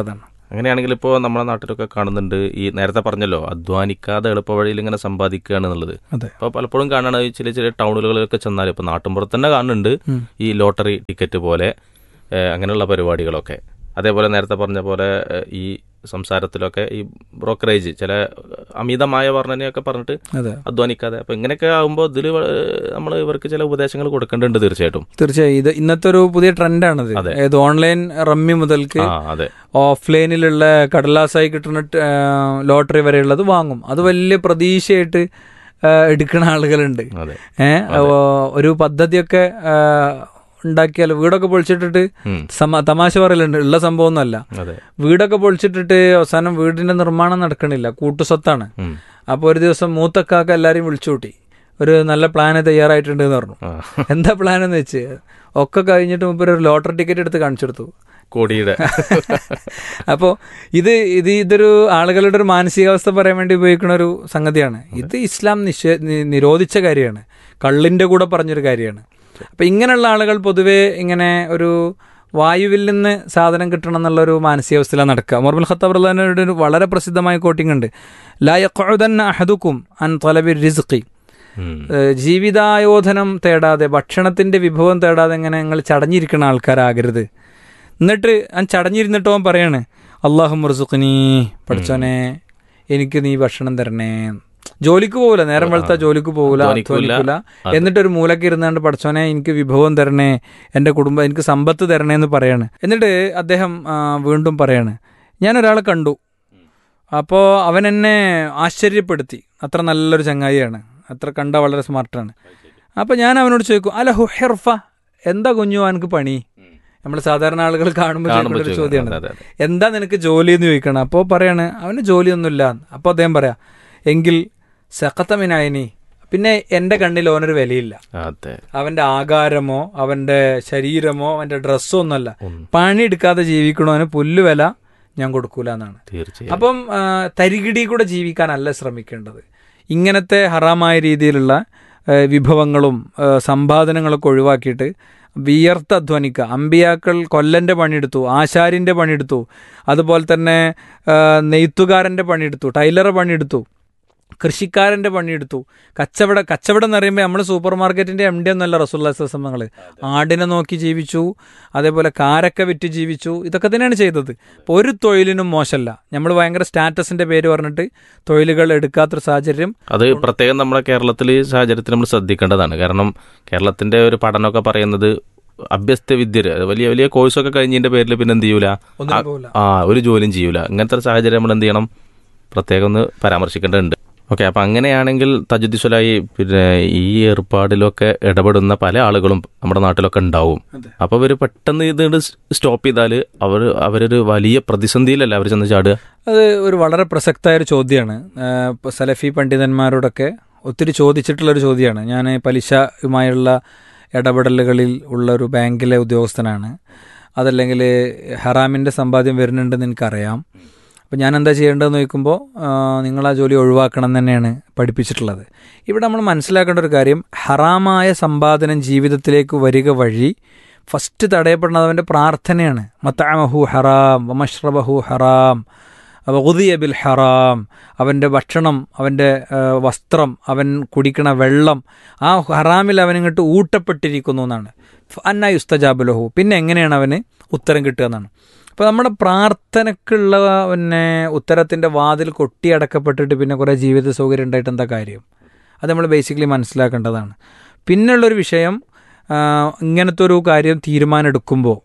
അങ്ങനെയാണെങ്കിൽ ഇപ്പോൾ നമ്മുടെ നാട്ടിലൊക്കെ കാണുന്നുണ്ട് ഈ നേരത്തെ പറഞ്ഞല്ലോ അധ്വാനിക്കാതെ എളുപ്പ വഴിയിൽ ഇങ്ങനെ സമ്പാദിക്കുകയാണ് എന്നുള്ളത് അതെ അപ്പോൾ പലപ്പോഴും കാണാണ് ഈ ചില ചില ടൗണുകളിലൊക്കെ ചെന്നാൽ ഇപ്പോൾ നാട്ടിൻപുറത്ത് തന്നെ കാണുന്നുണ്ട് ഉം. ഈ ലോട്ടറി ടിക്കറ്റ് പോലെ ഏഹ്, അങ്ങനെയുള്ള പരിപാടികളൊക്കെ അതേപോലെ നേരത്തെ പറഞ്ഞ പോലെ ഏഹ്, ഈ സംസാരത്തിലൊക്കെ ഈ ബ്രോക്കറേജ് ചില അമിതമായ വർണ്ണനയൊക്കെ പറഞ്ഞിട്ട് അതെ അധ്വാനിക്കാതെ അപ്പോൾ ഇങ്ങനെയൊക്കെ ആകുമ്പോൾ ഇതിൽ നമ്മൾ ഇവർക്ക് ചില ഉപദേശങ്ങൾ കൊടുക്കേണ്ടതുണ്ട് തീർച്ചയായിട്ടും തീർച്ചയായും ഇത് ഇന്നത്തെ ഒരു പുതിയ ട്രെൻഡാണിത് അതെ. ഏത് ഓൺലൈൻ റമ്മി മുതൽക്ക് ആ അതെ ഓഫ്ലൈനിലുള്ള കടലാസായി കിട്ടുന്ന ട്- ആ, ലോട്ടറി വരെയുള്ളത് വാങ്ങും അത് വലിയ പ്രതീക്ഷയായിട്ട് ആ, എടുക്കുന്ന ആളുകളുണ്ട് അതെ ഏഹ് ഒരു പദ്ധതിയൊക്കെ ആ, ഉണ്ടാക്കിയാൽ വീടൊക്കെ പൊളിച്ചിട്ടിട്ട് ഉം. സമ തമാശ പറയലുണ്ട് ഉള്ള സംഭവമൊന്നുമല്ല അതെ വീടൊക്കെ പൊളിച്ചിട്ടിട്ട് അവസാനം വീടിന്റെ നിർമ്മാണം നടക്കണില്ല കൂട്ടുസ്വത്താണ് ഉം. അപ്പോൾ ഒരു ദിവസം മൂത്തക്കാക്ക എല്ലാവരെയും വിളിച്ചു കൂട്ടി ഒരു നല്ല പ്ലാന് തയ്യാറായിട്ടുണ്ട് എന്ന് പറഞ്ഞു ആ. എന്താ പ്ലാൻ എന്ന് വെച്ച് ഒക്കെ കഴിഞ്ഞിട്ട് മുമ്പ് ഒരു ലോട്ടറി ടിക്കറ്റ് എടുത്ത് കാണിച്ചെടുത്തു കോടിയുടെ അപ്പോൾ ഇത് ഇത് ഇതൊരു ആളുകളുടെ ഒരു മാനസികാവസ്ഥ പറയാൻ വേണ്ടി ഉപയോഗിക്കുന്ന ഒരു സംഗതിയാണ് ഇത് ഇസ്ലാം നിഷേ നി- നിരോധിച്ച കാര്യമാണ് കള്ളിന്റെ കൂടെ പറഞ്ഞൊരു കാര്യമാണ് അപ്പം ഇങ്ങനെയുള്ള ആളുകൾ പൊതുവേ ഇങ്ങനെ ഒരു വായുവിൽ നിന്ന് സാധനം കിട്ടണം എന്നുള്ള ഒരു മാനസികാവസ്ഥയിലാണ് നടക്കുക മൊർബുൽ ഖത്താബ് റഹ്ലാനയുടെ ഒരു വളരെ പ്രസിദ്ധമായ കോട്ടിംഗ് ഉണ്ട് ലാ യഖഉദന്ന അഹദുക്കും അൻ തലബി റിസ്ഖി ഉം. ഏഹ് ജീവിതായോധനം തേടാതെ ഭക്ഷണത്തിന്റെ വിഭവം തേടാതെ ഇങ്ങനെ നിങ്ങൾ ചടഞ്ഞിരിക്കുന്ന ആൾക്കാരാകരുത് എന്നിട്ട് ഞാൻ ചടഞ്ഞിരുന്നിട്ട് അവൻ പറയാണ് അള്ളാഹു മുർസുഖ്നീ പഠിച്ചോനെ എനിക്ക് നീ ഭക്ഷണം തരണേ ജോലിക്ക് പോകില്ല നേരം വെളുത്ത ജോലിക്ക് പോകില്ല അധ്വാനിക്കൂല. അധ്വാനിക്കൂല എന്നിട്ട് ഒരു മൂലക്ക് ഇരുന്നാണ്ട് പഠിച്ചോനെ എനിക്ക് വിഭവം തരണേ എൻ്റെ കുടുംബം എനിക്ക് സമ്പത്ത് തരണേ എന്ന് പറയാണ് എന്നിട്ട് അദ്ദേഹം ആ, വീണ്ടും പറയാണ് ഞാൻ ഒരാളെ കണ്ടു അപ്പോൾ അവൻ എന്നെ ആശ്ചര്യപ്പെടുത്തി അത്ര നല്ലൊരു ചങ്ങായിയാണ് അത്ര കണ്ട വളരെ സ്മാർട്ടാണ് അപ്പോൾ ഞാൻ അവനോട് ചോദിക്കും അല്ല ഹുഹെർഫ എന്താ കുഞ്ഞു എനിക്ക് പണി നമ്മൾ സാധാരണ ആളുകൾ കാണുമ്പോൾ കാണുമ്പോൾ ചോദിക്കുന്ന ഒരു ചോദിക്കും. ചോദ്യമാണ് അതെ, അതെ. എന്താ നിനക്ക് ജോലി എന്ന് ചോദിക്കണം അപ്പോൾ പറയാണ് അവന് ജോലിയൊന്നുമില്ല അപ്പോൾ അദ്ദേഹം പറയാ എങ്കിൽ സഖത്തമിനായിനി പിന്നെ എൻ്റെ കണ്ണിൽ ഓനൊരു വിലയില്ല അതെ അവന്റെ ആകാരമോ അവന്റെ ശരീരമോ അവന്റെ ഡ്രസ്സോ ഒന്നല്ല ഒന്നും. പണിയെടുക്കാതെ ജീവിക്കണവന് പുല്ലുവില ഞാൻ കൊടുക്കൂല എന്നാണ് തീർച്ചയായും അപ്പം ആ, തരികിടി കൂടെ ജീവിക്കാനല്ല ശ്രമിക്കേണ്ടത് ഇങ്ങനത്തെ ഹറാമായ രീതിയിലുള്ള ആ, വിഭവങ്ങളും ആ, സമ്പാദനങ്ങളൊക്കെ ഒഴിവാക്കിയിട്ട് വിയർത്ത് അധ്വാനിക്കുക അമ്പിയാക്കൾ കൊല്ലൻ്റെ പണിയെടുത്തു ആശാരിൻ്റെ പണിയെടുത്തു അതുപോലെ തന്നെ ആ, നെയ്ത്തുകാരൻ്റെ പണിയെടുത്തു ടൈലറെ പണിയെടുത്തു കൃഷിക്കാരൻ്റെ പണിയെടുത്തു കച്ചവട കച്ചവടം എന്ന് പറയുമ്പോൾ നമ്മൾ സൂപ്പർ മാർക്കറ്റിൻ്റെ എം ഡി ഒന്നല്ല റസൂല്ലാ നമ്മൾ ആടിനെ നോക്കി ജീവിച്ചു അതേപോലെ കാരക്ക വിറ്റ് ജീവിച്ചു ഇതൊക്കെ തന്നെയാണ് ചെയ്തത് അപ്പോൾ ഒരു തൊഴിലിനും മോശമല്ല നമ്മൾ ഭയങ്കര സ്റ്റാറ്റസിൻ്റെ പേര് പറഞ്ഞിട്ട് തൊഴിലുകൾ എടുക്കാത്തൊരു സാഹചര്യം അത് പ്രത്യേകം നമ്മുടെ കേരളത്തിൽ ഈ സാഹചര്യത്തിൽ നമ്മൾ ശ്രദ്ധിക്കേണ്ടതാണ് കാരണം കേരളത്തിന്റെ ഒരു പഠനമൊക്കെ പറയുന്നത് അഭ്യസ്ത വിദ്യര് വലിയ വലിയ കോഴ്സൊക്കെ കഴിഞ്ഞതിന്റെ പേരിൽ പിന്നെ എന്ത് ചെയ്യൂല ഒന്നിനും പോകില്ല ആ ഒരു ജോലിയും ചെയ്യൂല ഇങ്ങനത്തെ ഒരു സാഹചര്യം നമ്മൾ എന്ത് ചെയ്യണം പ്രത്യേകം ഒന്ന് പരാമർശിക്കേണ്ടതുണ്ട് ഓക്കെ അപ്പൊ അങ്ങനെയാണെങ്കിൽ തജുദ്ദിസ്വലായി പിന്നെ ഈ ഏർപ്പാടിലൊക്കെ ഇടപെടുന്ന പല ആളുകളും നമ്മുടെ നാട്ടിലൊക്കെ ഉണ്ടാവും അതെ. അപ്പൊ അവര് പെട്ടെന്ന് ഇത് സ്റ്റോപ്പ് ചെയ്താൽ അവർ അവരൊരു വലിയ പ്രതിസന്ധിയിലല്ല അവർ ചെന്ന് ചാടുക അത് ഒരു വളരെ പ്രസക്തമായ ഒരു ചോദ്യമാണ് ആഹ് ഇപ്പൊ സലഫി പണ്ഡിതന്മാരോടൊക്കെ ഒത്തിരി ചോദിച്ചിട്ടുള്ളൊരു ചോദ്യമാണ് ഞാൻ പലിശയുമായുള്ള ഇടപെടലുകളിൽ ഉള്ള ഒരു ബാങ്കിലെ ഉദ്യോഗസ്ഥനാണ് അതല്ലെങ്കിൽ ഹറാമിൻ്റെ സമ്പാദ്യം വരുന്നുണ്ടെന്ന് എനിക്കറിയാം അപ്പോൾ ഞാൻ എന്താ ചെയ്യേണ്ടതെന്ന് ചോദിക്കുമ്പോൾ നിങ്ങൾ ആ ജോലി ഒഴിവാക്കണം എന്ന് തന്നെയാണ് പഠിപ്പിച്ചിട്ടുള്ളത് ഇവിടെ നമ്മൾ മനസ്സിലാക്കേണ്ട ഒരു കാര്യം ഹറാമായ സമ്പാദനം ജീവിതത്തിലേക്ക് വരിക വഴി ഫസ്റ്റ് തടയപ്പെടുന്നത് അവൻ്റെ പ്രാർത്ഥനയാണ് മത്താമഹു ഹറാം വമഷ്റബഹു ഹറാം വകുദിയ ബിൽ ഹറാം അവൻ്റെ ഭക്ഷണം അവൻ്റെ ആ, വസ്ത്രം അവൻ കുടിക്കണ വെള്ളം ആ ഹറാമിൽ അവനിങ്ങോട്ട് ഊട്ടപ്പെട്ടിരിക്കുന്നു എന്നാണ് അന്ന യുസ്തജാബുലഹു പിന്നെ എങ്ങനെയാണ് അവന് ഉത്തരം കിട്ടുക എന്നാണ് അപ്പോൾ നമ്മുടെ പ്രാർത്ഥനക്കുള്ള പിന്നെ ഉത്തരത്തിൻ്റെ വാതിൽ കൊട്ടിയടക്കപ്പെട്ടിട്ട് പിന്നെ കുറേ ജീവിത സൗകര്യം ഉണ്ടായിട്ട് എന്താ കാര്യം അത് നമ്മൾ ബേസിക്കലി മനസ്സിലാക്കേണ്ടതാണ് പിന്നുള്ളൊരു വിഷയം ആ, ഇങ്ങനത്തെ ഒരു കാര്യം തീരുമാനം എടുക്കുമ്പോൾ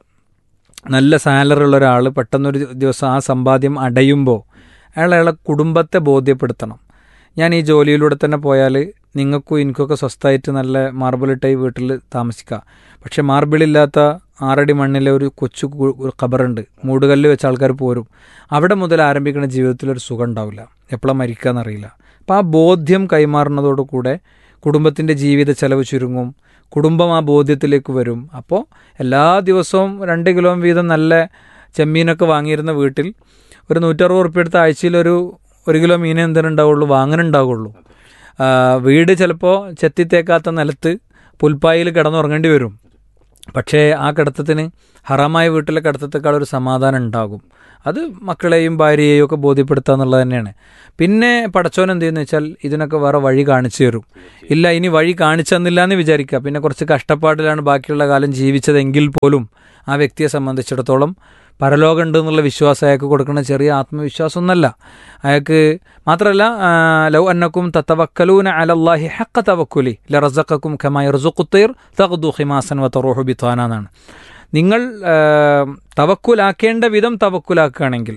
നല്ല സാലറി ഉള്ള ഒരാൾ പെട്ടെന്നൊരു ദിവസം ആ സമ്പാദ്യം അടയുമ്പോൾ അയാൾ അയാളെ കുടുംബത്തെ ബോധ്യപ്പെടുത്തണം ഞാൻ ഈ ജോലിയിലൂടെ തന്നെ പോയാൽ നിങ്ങൾക്കും എനിക്കൊക്കെ സ്വസ്ഥമായിട്ട് നല്ല മാർബിളിട്ടായി വീട്ടിൽ താമസിക്കാം പക്ഷെ മാർബിളില്ലാത്ത ആറടി മണ്ണിലെ ഒരു കൊച്ചു കു- ഒരു ഖബറുണ്ട് മൂടുകല്ല് വെച്ച ആൾക്കാർ പോരും അവിടെ മുതൽ ആരംഭിക്കുന്ന ജീവിതത്തിൽ ഒരു സുഖം ഉണ്ടാവില്ല എപ്പോഴാണ് മരിക്കാന്നറിയില്ല അപ്പോൾ ആ ബോധ്യം കൈമാറുന്നതോടുകൂടെ കുടുംബത്തിൻ്റെ ജീവിത ചെലവ് ചുരുങ്ങും കുടുംബം ആ ബോധ്യത്തിലേക്ക് വരും അപ്പോൾ എല്ലാ ദിവസവും രണ്ട് കിലോ വീതം നല്ല ചെമ്മീനൊക്കെ വാങ്ങിയിരുന്ന വീട്ടിൽ ഒരു നൂറ്ററുപത് ഉറുപ്പ്യ എടുത്ത ആഴ്ചയിൽ ഒരു ഒരു കിലോ മീൻ എന്തിനും ഉണ്ടാവുള്ളൂ വാങ്ങാനുണ്ടാവുള്ളൂ ആ, വീട് ചിലപ്പോൾ ചെത്തിത്തേക്കാത്ത നിലത്ത് പുൽപ്പായിൽ കിടന്നുറങ്ങേണ്ടി വരും പക്ഷേ ആ കിടത്തത്തിന് ഹറാമായ വീട്ടിലെ കിടത്തത്തേക്കാൾ ഒരു സമാധാനം ഉണ്ടാകും അത് മക്കളെയും ഭാര്യയെയും ഒക്കെ ബോധ്യപ്പെടുത്തുക എന്നുള്ളത് തന്നെയാണ് പിന്നെ പടച്ചോൻ എന്ത് ചെയ്യുന്ന വെച്ചാൽ ഇതിനൊക്കെ വേറെ വഴി കാണിച്ചു തരും ഇല്ല ഇനി വഴി കാണിച്ചു തന്നില്ല എന്ന് വിചാരിക്കുക പിന്നെ കുറച്ച് കഷ്ടപ്പാടിലാണ് ബാക്കിയുള്ള കാലം ജീവിച്ചതെങ്കിൽ പോലും ആ വ്യക്തിയെ സംബന്ധിച്ചിടത്തോളം പരലോകം ഉണ്ട് എന്നുള്ള വിശ്വാസം അയാൾക്ക് കൊടുക്കുന്ന ചെറിയ ആത്മവിശ്വാസം ഒന്നല്ല അയാൾക്ക് മാത്രമല്ല ആ, ലൗ അന്നക്കും തത്തവക്കലൂന അലല്ലാഹി ഹക്ക തവക്കുലി ലറസക്കും ഖമായി റസുഖുത്തീർ തഖ്ദു ഹിമാസൻ വ തറൂഹു ബിത്വാന എന്നാണ് നിങ്ങൾ ആ, തവക്കുലാക്കേണ്ട വിധം തവക്കുലാക്കുകയാണെങ്കിൽ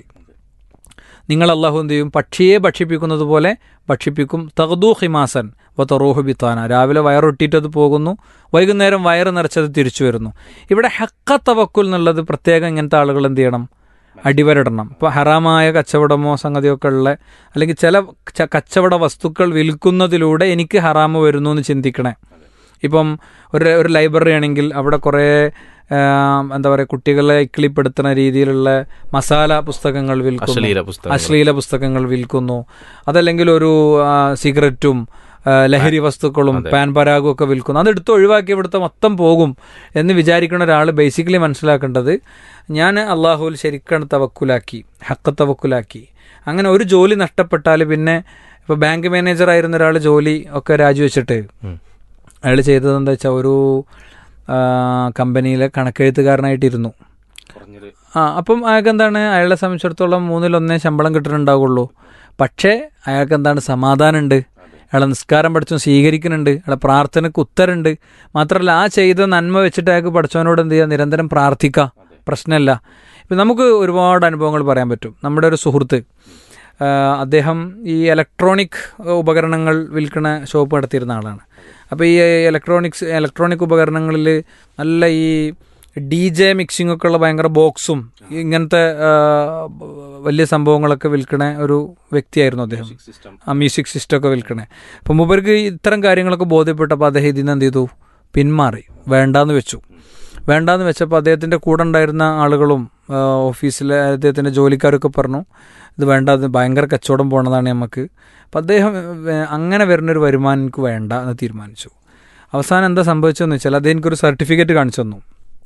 നിങ്ങൾ അള്ളാഹു എന്ത് ചെയ്യും പക്ഷിയെ ഭക്ഷിപ്പിക്കുന്നത് പോലെ ഭക്ഷിപ്പിക്കും തഖ്ദു ഹിമാസൻ വ തറൂഹു ബിത്താന രാവിലെ വയറൊട്ടിയിട്ടത് പോകുന്നു വൈകുന്നേരം വയറ് നിറച്ചത് തിരിച്ചു വരുന്നു ഇവിടെ ഹക്ക തവക്കുൽ എന്നുള്ളത് പ്രത്യേകം ഇങ്ങനത്തെ ആളുകൾ എന്ത് ചെയ്യണം അടിവരടണം ഇപ്പോൾ ഹറാമായ കച്ചവടമോ സംഗതിയൊക്കെ ഉള്ള അല്ലെങ്കിൽ ചില ച- കച്ചവട വസ്തുക്കൾ വിൽക്കുന്നതിലൂടെ എനിക്ക് ഹറാമ് വരുന്നു എന്ന് ചിന്തിക്കണേ ഇപ്പം ഒരു ഒരു ലൈബ്രറി ആണെങ്കിൽ അവിടെ കുറേ ആ, എന്താ പറയുക കുട്ടികളെ ഇക്കിളിപ്പെടുത്തുന്ന രീതിയിലുള്ള മസാല പുസ്തകങ്ങൾ വിൽക്കുന്നു അശ്ലീല പുസ്തകം അശ്ലീല പുസ്തകങ്ങൾ വിൽക്കുന്നു അതല്ലെങ്കിൽ ഒരു ആ, സിഗരറ്റും ആ, ലഹരി വസ്തുക്കളും പാൻ പരാഗും ഒക്കെ വിൽക്കുന്നു അതെടുത്ത് ഒഴിവാക്കി ഇവിടുത്തെ മൊത്തം പോകും എന്ന് വിചാരിക്കുന്ന ഒരാൾ ബേസിക്കലി മനസ്സിലാക്കേണ്ടത് ഞാൻ അള്ളാഹുൽ ശരിക്കാണ് തവക്കുലാക്കി ഹക്ക തവക്കുലാക്കി അങ്ങനെ ഒരു ജോലി നഷ്ടപ്പെട്ടാൽ പിന്നെ ഇപ്പോൾ ബാങ്ക് മാനേജർ ആയിരുന്ന ഒരാൾ ജോലി ഒക്കെ രാജിവെച്ചിട്ട് ഉം. അയാൾ ചെയ്തത് എന്താ വെച്ചാൽ ഒരു ആ, കമ്പനിയിലെ കണക്കെഴുത്തുകാരനായിട്ടിരുന്നു ആ അപ്പം അയാൾക്ക് എന്താണ് അയാളെ സംബന്ധിച്ചിടത്തോളം മൂന്നിലൊന്നേ ശമ്പളം കിട്ടുന്നുണ്ടാവുള്ളൂ പക്ഷേ അയാൾക്ക് എന്താണ് സമാധാനമുണ്ട് അയാളെ നിസ്കാരം പഠിച്ചും സ്വീകരിക്കുന്നുണ്ട് അയാളെ പ്രാർത്ഥനയ്ക്ക് ഉത്തരമുണ്ട് മാത്രമല്ല ആ ചെയ്ത നന്മ വെച്ചിട്ട് അയാൾക്ക് പഠിച്ചവനോട് എന്ത് ചെയ്യുക നിരന്തരം പ്രാർത്ഥിക്കാം പ്രശ്നമല്ല ഇപ്പം നമുക്ക് ഒരുപാട് അനുഭവങ്ങൾ പറയാൻ പറ്റും നമ്മുടെ ഒരു സുഹൃത്ത് ആ, അദ്ദേഹം ഈ ഇലക്ട്രോണിക് ഉപകരണങ്ങൾ വിൽക്കുന്ന ഷോപ്പ് നടത്തിയിരുന്ന ആളാണ് അപ്പോൾ ഈ ഇലക്ട്രോണിക്സ് ഇലക്ട്രോണിക് ഉപകരണങ്ങളിൽ നല്ല ഈ ഡി ജെ മിക്സിംഗ് ഒക്കെ ഉള്ള ഭയങ്കര ബോക്സും ഇങ്ങനത്തെ ആ, വലിയ സംഭവങ്ങളൊക്കെ വിൽക്കണ ഒരു വ്യക്തിയായിരുന്നു അദ്ദേഹം ആ മ്യൂസിക് സിസ്റ്റം ഒക്കെ വിൽക്കണേ അപ്പം മൂപ്പർക്ക് ഇത്തരം കാര്യങ്ങളൊക്കെ ബോധ്യപ്പെട്ടപ്പോൾ അദ്ദേഹം ഇതിന് എന്ത് ചെയ്തു പിന്മാറി വേണ്ടാന്ന് വെച്ചു വേണ്ടാന്ന് വെച്ചപ്പോൾ അദ്ദേഹത്തിൻ്റെ കൂടെ ഉണ്ടായിരുന്ന ആളുകളും ആ, ഓഫീസിലെ അദ്ദേഹത്തിൻ്റെ ജോലിക്കാരൊക്കെ പറഞ്ഞു ഇത് വേണ്ട ഇത് ഭയങ്കര കച്ചവടം പോണതാണ് നമുക്ക് അപ്പം അദ്ദേഹം ഏ, അങ്ങനെ വരുന്നൊരു വരുമാനം എനിക്ക് വേണ്ട എന്ന് തീരുമാനിച്ചു അവസാനം എന്താ സംഭവിച്ചതെന്ന് വെച്ചാൽ അദ്ദേഹം എനിക്കൊരു സർട്ടിഫിക്കറ്റ് കാണിച്ചു തന്നു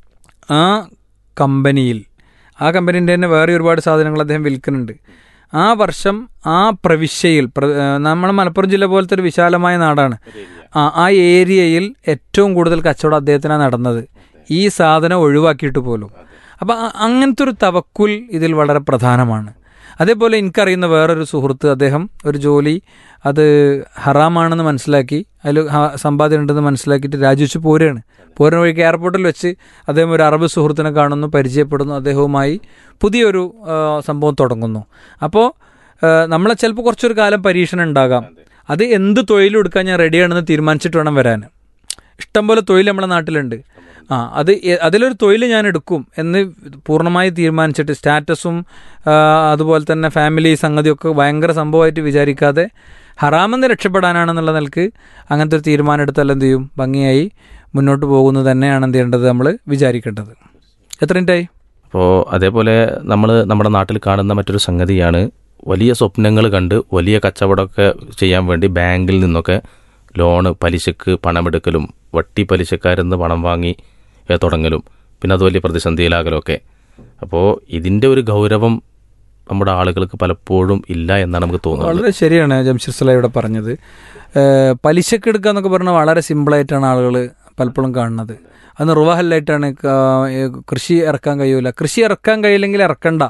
ആ കമ്പനിയിൽ ആ കമ്പനീൻ്റെ തന്നെ വേറെ ഒരുപാട് സാധനങ്ങൾ അദ്ദേഹം വിൽക്കുന്നുണ്ട് ആ വർഷം ആ പ്രവിശ്യയിൽ പ്ര- ഏ, നമ്മുടെ മലപ്പുറം ജില്ല പോലത്തെ ഒരു വിശാലമായ നാടാണ് ആ ആ ഏരിയയിൽ ഏറ്റവും കൂടുതൽ കച്ചവടം അദ്ദേഹത്തിനാണ് നടന്നത് ഈ സാധനം ഒഴിവാക്കിയിട്ട് പോലും അപ്പം അ- അങ്ങനത്തെ ഒരു തവക്കുൽ ഇതിൽ വളരെ പ്രധാനമാണ് അതേപോലെ എനിക്കറിയുന്ന വേറൊരു സുഹൃത്ത് അദ്ദേഹം ഒരു ജോലി അത് ഹറാമാണെന്ന് മനസ്സിലാക്കി അതിൽ സമ്പാദ്യം ഉണ്ടെന്ന് മനസ്സിലാക്കിയിട്ട് രാജിവെച്ച് പോരുകയാണ് പോരുന്ന വഴിക്ക് എയർപോർട്ടിൽ വെച്ച് അദ്ദേഹം ഒരു അറബ് സുഹൃത്തിനെ കാണുന്നു പരിചയപ്പെടുന്നു അദ്ദേഹവുമായി പുതിയൊരു ആ, സംഭവം തുടങ്ങുന്നു അപ്പോൾ നമ്മളെ ചിലപ്പോൾ കുറച്ചൊരു കാലം പരീക്ഷണം ഉണ്ടാകാം അത് എന്ത് തൊഴിലെടുക്കാൻ ഞാൻ റെഡിയാണെന്ന് തീരുമാനിച്ചിട്ട് വേണം വരാൻ ഇഷ്ടംപോലെ തൊഴിൽ നമ്മുടെ നാട്ടിലുണ്ട് ആ അത് എ- അതിലൊരു തൊഴിൽ ഞാൻ എടുക്കും എന്ന് പൂർണ്ണമായി തീരുമാനിച്ചിട്ട് സ്റ്റാറ്റസും ആ, അതുപോലെ തന്നെ ഫാമിലി സംഗതിയൊക്കെ ഭയങ്കര സംഭവമായിട്ട് വിചാരിക്കാതെ ഹറാമെന്ന് രക്ഷപ്പെടാനാണെന്നുള്ള നിലക്ക് അങ്ങനത്തെ ഒരു തീരുമാനം എടുത്താൽ എന്ത് ചെയ്യും ഭംഗിയായി മുന്നോട്ട് പോകുന്നത് തന്നെയാണ് എന്ത് ചെയ്യേണ്ടത് നമ്മൾ വിചാരിക്കേണ്ടത് എത്ര മിനിറ്റായി അപ്പോൾ അതേപോലെ നമ്മൾ നമ്മുടെ നാട്ടിൽ കാണുന്ന മറ്റൊരു സംഗതിയാണ് വലിയ സ്വപ്നങ്ങൾ കണ്ട് വലിയ കച്ചവടമൊക്കെ ചെയ്യാൻ വേണ്ടി ബാങ്കിൽ നിന്നൊക്കെ ലോണ് പലിശക്ക് പണമെടുക്കലും വട്ടി പലിശക്കാരെന്ന് പണം വാങ്ങി ഏ, തുടങ്ങലും പിന്നെ അത് വലിയ പ്രതിസന്ധിയിലാകലൊക്കെ അപ്പോൾ ഇതിൻ്റെ ഒരു ഗൗരവം നമ്മുടെ ആളുകൾക്ക് പലപ്പോഴും ഇല്ല എന്നാണ് നമുക്ക് തോന്നുന്നത് വളരെ ശരിയാണ് ജംഷീർ സല ഇവിടെ പറഞ്ഞത് ഏഹ് പലിശക്ക് എടുക്കുക എന്നൊക്കെ പറഞ്ഞാൽ വളരെ സിമ്പിളായിട്ടാണ് ആളുകൾ പലപ്പോഴും കാണുന്നത് അത് നിർവാഹലായിട്ടാണ് കൃഷി ഇറക്കാൻ കഴിയൂല കൃഷി ഇറക്കാൻ കഴിയില്ലെങ്കിൽ ഇറക്കണ്ട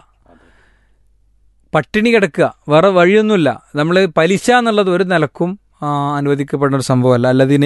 പട്ടിണി കിടക്കുക വേറെ വഴിയൊന്നുമില്ല നമ്മൾ പലിശ എന്നുള്ളത് ഒരു നിലക്കും ആ, അനുവദിക്കപ്പെടുന്ന ഒരു സംഭവമല്ല അല്ലതിന്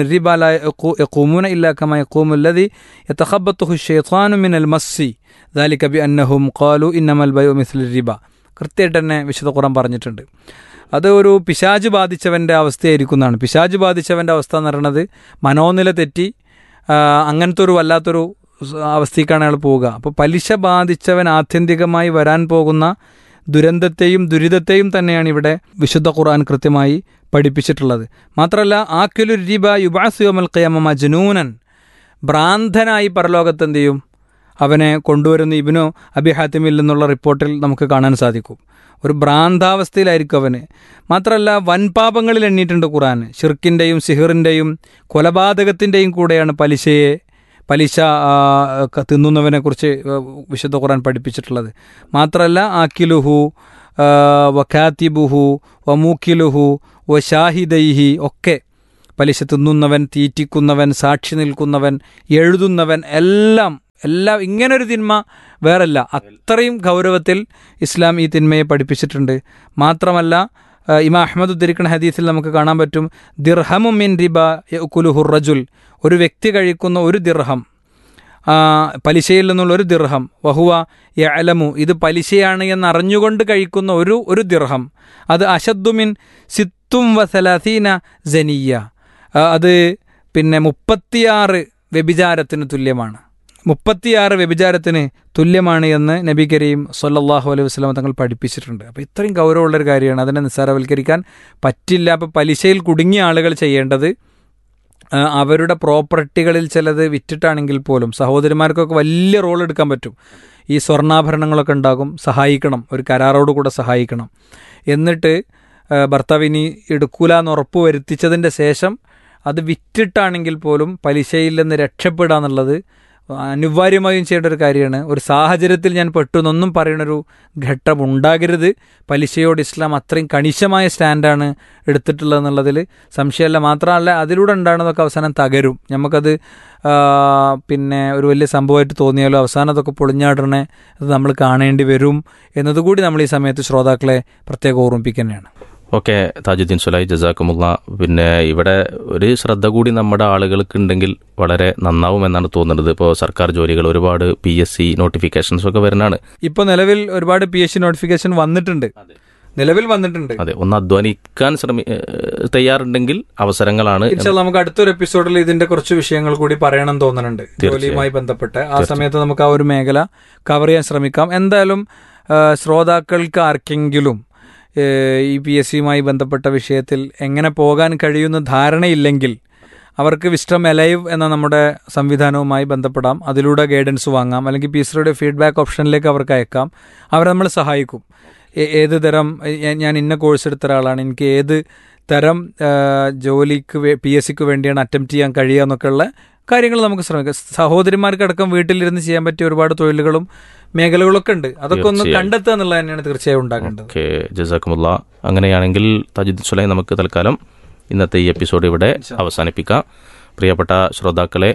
കുലൂന ഇല്ലാക്കമായ കൂമുല്ലതി യത്തഹബത്തുഹു ഷെയ്ത്താനു മിനൽ മസ്സി ദാലിക ബി അന്നഹും ഖാലു ഇന്നമൽ ബയോ മിസ്ലി റിബ കൃത്യമായിട്ട് തന്നെ വിശുദ്ധ ഖുറാൻ പറഞ്ഞിട്ടുണ്ട് അത് ഒരു പിശാജ് ബാധിച്ചവൻ്റെ അവസ്ഥയായിരിക്കും എന്നാണ് പിശാജ് ബാധിച്ചവൻ്റെ അവസ്ഥ എന്ന് പറയുന്നത് മനോനില തെറ്റി ആ, അങ്ങനത്തെ ഒരു വല്ലാത്തൊരു സ് അവസ്ഥയ്ക്കാണ് അയാൾ പോവുക അപ്പോൾ പലിശ ബാധിച്ചവൻ ആത്യന്തികമായി വരാൻ പോകുന്ന ദുരന്തത്തെയും ദുരിതത്തെയും തന്നെയാണ് ഇവിടെ വിശുദ്ധ ഖുർആൻ കൃത്യമായി പഠിപ്പിച്ചിട്ടുള്ളത് മാത്രമല്ല ആക്കിലു രീബ യുബാസുയമൽ ഖിയമ മജ്നൂനൻ ഭ്രാന്തനായി പരലോകത്ത് എന്ത് ചെയ്യും അവനെ കൊണ്ടുവരുന്ന ഇബിനു അബി ഹാത്തിമിൽ നിന്നുള്ള റിപ്പോർട്ടിൽ നമുക്ക് കാണാൻ സാധിക്കും ഒരു ഭ്രാന്താവസ്ഥയിലായിരിക്കും അവന് മാത്രമല്ല വൻപാപങ്ങളിൽ എണ്ണിയിട്ടുണ്ട് ഖുറാൻ ഷിർക്കിൻ്റെയും സിഹിറിൻ്റെയും കൊലപാതകത്തിൻ്റെയും കൂടെയാണ് പലിശയെ പലിശ ആ, ക- തിന്നുന്നവനെ കുറിച്ച് വിശുദ്ധ ഖുർആൻ പഠിപ്പിച്ചിട്ടുള്ളത് മാത്രമല്ല ആക്കിലുഹു ആ, വഖാത്തിബുഹു വമൂക്കിലുഹു വഷാഹിദൈഹി ഒക്കെ പലിശ തിന്നുന്നവൻ തീറ്റിക്കുന്നവൻ സാക്ഷി നിൽക്കുന്നവൻ എഴുതുന്നവൻ എല്ലാം എല്ലാം ഇങ്ങനൊരു തിന്മ വേറല്ല അത്രയും ഗൗരവത്തിൽ ഇസ്ലാം ഈ തിന്മയെ പഠിപ്പിച്ചിട്ടുണ്ട് മാത്രമല്ല ആ, ഇമാ അഹമ്മദ് ഉദ്ധരിക്കുന്ന ഹദീസിൽ നമുക്ക് കാണാൻ പറ്റും ദിർഹമു മിൻ റിബ കുലുഹുർ റജുൽ ഒരു വ്യക്തി കഴിക്കുന്ന ഒരു ദിർഹം ആ, പലിശയിൽ നിന്നുള്ള ഒരു ദിർഹം വഹുവ യഅലമു ഇത് പലിശയാണ് എന്ന് അറിഞ്ഞുകൊണ്ട് കഴിക്കുന്ന ഒരു ഒരു ദിർഹം അത് അഷദ്ദുമിൻ സിത്തും വസലാസീന ജനിയ ആ, അത് പിന്നെ മുപ്പത്തിയാറ് വ്യഭിചാരത്തിന് തുല്യമാണ് മുപ്പത്തിയാറ് വ്യഭിചാരത്തിന് തുല്യമാണ് എന്ന് നബി കരീം സല്ലല്ലാഹു അലൈഹി വസ്ലം തങ്ങൾ പഠിപ്പിച്ചിട്ടുണ്ട് അപ്പോൾ ഇത്രയും ഗൗരവമുള്ളൊരു കാര്യമാണ് അതിനെ നിസ്സാരവൽക്കരിക്കാൻ പറ്റില്ല അപ്പോൾ പലിശയിൽ കുടുങ്ങിയ ആളുകൾ ചെയ്യേണ്ടത് ആ, അവരുടെ പ്രോപ്പർട്ടികളിൽ ചിലത് വിറ്റിട്ടാണെങ്കിൽ പോലും സഹോദരിമാർക്കൊക്കെ വലിയ റോൾ എടുക്കാൻ പറ്റും ഈ സ്വർണ്ണാഭരണങ്ങളൊക്കെ ഉണ്ടാകും സഹായിക്കണം ഒരു കരാറോട് കൂടെ സഹായിക്കണം എന്നിട്ട് ആ, ഭർത്താവ് ഇനി എടുക്കൂല എന്ന് ഉറപ്പ് വരുത്തിച്ചതിൻ്റെ ശേഷം അത് വിറ്റിട്ടാണെങ്കിൽ പോലും പലിശയിൽ നിന്ന് രക്ഷപ്പെടുക എന്നുള്ളത് അനിവാര്യമായും ചെയ്യേണ്ട ഒരു കാര്യമാണ് ഒരു സാഹചര്യത്തിൽ ഞാൻ പെട്ടു എന്നൊന്നും പറയുന്നൊരു ഘട്ടം ഉണ്ടാകരുത് പലിശയോട് ഇസ്ലാം അത്രയും കണിശമായ സ്റ്റാൻഡാണ് എടുത്തിട്ടുള്ളത് എന്നുള്ളതിൽ സംശയമല്ല മാത്രമല്ല അതിലൂടെ ഉണ്ടാകുന്നതൊക്കെ അവസാനം തകരും നമുക്കത് ആ, പിന്നെ ഒരു വലിയ സംഭവമായിട്ട് തോന്നിയാലോ അവസാനം അതൊക്കെ പൊളിഞ്ഞാടണേ അത് നമ്മൾ കാണേണ്ടി വരും എന്നതുകൂടി നമ്മൾ ഈ സമയത്ത് ശ്രോതാക്കളെ പ്രത്യേകം ഓർമ്മിപ്പിക്കുന്നതാണ് ഓക്കെ താജുദ്ദീൻ സുലായി ജസാക്കുമുള്ള പിന്നെ ഇവിടെ ഒരു ശ്രദ്ധ കൂടി നമ്മുടെ ആളുകൾക്ക് ഉണ്ടെങ്കിൽ വളരെ നന്നാവുമെന്നാണ് തോന്നുന്നത് ഇപ്പോൾ സർക്കാർ ജോലികൾ ഒരുപാട് പി എസ് സി നോട്ടിഫിക്കേഷൻസ് ഒക്കെ വരുന്നതാണ് ഇപ്പോൾ നിലവിൽ ഒരുപാട് പി എച്ച് നോട്ടിഫിക്കേഷൻ വന്നിട്ടുണ്ട് നിലവിൽ വന്നിട്ടുണ്ട് അതെ ഒന്ന് അധ്വാനിക്കാൻ ശ്രമി ഏഹ് തയ്യാറുണ്ടെങ്കിൽ അവസരങ്ങളാണ് ഇൻഷാല്ലാ നമുക്ക് അടുത്തൊരു എപ്പിസോഡിൽ ഇതിന്റെ കുറച്ച് വിഷയങ്ങൾ കൂടി പറയണം തോന്നുന്നുണ്ട് ജോലിയുമായി ബന്ധപ്പെട്ട് ആ സമയത്ത് നമുക്ക് ആ ഒരു മേഖല കവർ ചെയ്യാൻ ശ്രമിക്കാം എന്തായാലും ആ, ശ്രോതാക്കൾക്ക് ആർക്കെങ്കിലും ഏ, ഈ പി എസ് സിയുമായി ബന്ധപ്പെട്ട വിഷയത്തിൽ എങ്ങനെ പോകാൻ കഴിയുന്ന ധാരണയില്ലെങ്കിൽ അവർക്ക് വിസ്റ്റം എലൈവ് എന്ന നമ്മുടെ സംവിധാനവുമായി ബന്ധപ്പെടാം അതിലൂടെ ഗൈഡൻസ് വാങ്ങാം അല്ലെങ്കിൽ പി സിയുടെ ഫീഡ്ബാക്ക് ഓപ്ഷനിലേക്ക് അവർക്ക് അയക്കാം അവരെ നമ്മൾ സഹായിക്കും ഏ- ഏത് തരം ഏ- ഞാൻ ഇന്ന കോഴ്സ് എടുത്ത ഒരാളാണ് എനിക്ക് ഏത് തരം ആ, ജോലിക്ക് പി എസ് സിക്ക് വേണ്ടിയാണ് അറ്റംപ്റ്റ് ചെയ്യാൻ കഴിയുക എന്നൊക്കെയുള്ള കാര്യങ്ങൾ നമുക്ക് ശ്രമിക്കാം സഹോദരിമാർക്കടക്കം വീട്ടിലിരുന്ന് ചെയ്യാൻ പറ്റിയ ഒരുപാട് തൊഴിലുകളും മേഖലകളൊക്കെ ഉണ്ട് അതൊക്കെ ഒന്ന് തീർച്ചയായും. കണ്ടെത്തുക എന്നുള്ളത് തന്നെയാണ് തീർച്ചയായും ഉണ്ടാകേണ്ടത് ഓക്കെ ജസാക്കുമുള്ള അങ്ങനെയാണെങ്കിൽ താജുദ്ദീൻ സുലൈ നമുക്ക് തൽക്കാലം ഇന്നത്തെ ഈ എപ്പിസോഡ് ഇവിടെ അവസാനിപ്പിക്കാം പ്രിയപ്പെട്ട ശ്രോതാക്കളെ